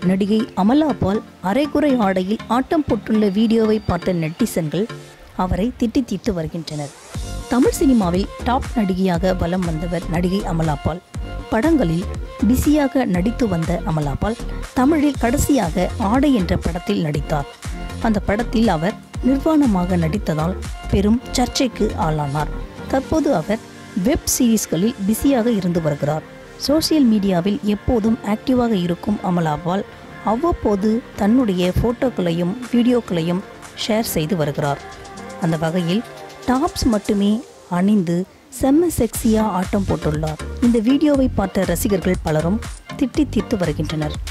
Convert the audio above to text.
நடிகை அமலா பால் அரைகுறை ஆடையில் ஆட்டம் போட்டுள்ள வீடியோவை பார்த்த நெட்டிசன்கள் அவரை திட்டி தீர்த்து வருகின்றனர் தமிழ் சினிமாவில் டாப் நடிகையாக வலம் வந்தவர் நடிகை அமலா பால் படங்களில் பிஸியாக நடித்து வந்த அமலா பால் தமிழில் கடைசியாக ஆடை என்ற படத்தில் நடித்தார் அந்த படத்தில் அவர் நிர்வாணமாக நடித்ததால் பெரும் சர்ச்சைக்கு ஆளானார் தற்போது அவர் வெப் சீரிஸ்களில் பிஸியாக இருந்து வருகிறார் சோசியல் மீடியாவில் எப்போதும் ஆக்டிவாக இருக்கும் அமலாபால் அவ்வப்போது தன்னுடைய ஃபோட்டோக்களையும் வீடியோக்களையும் ஷேர் செய்து வருகிறார் அந்த வகையில் டாப்ஸ் மட்டுமே அணிந்து செம்ம செக்ஸியா ஆட்டம் போட்டுள்ளார் இந்த வீடியோவை பார்த்த ரசிகர்கள் பலரும் திட்டி தீர்த்து வருகின்றனர்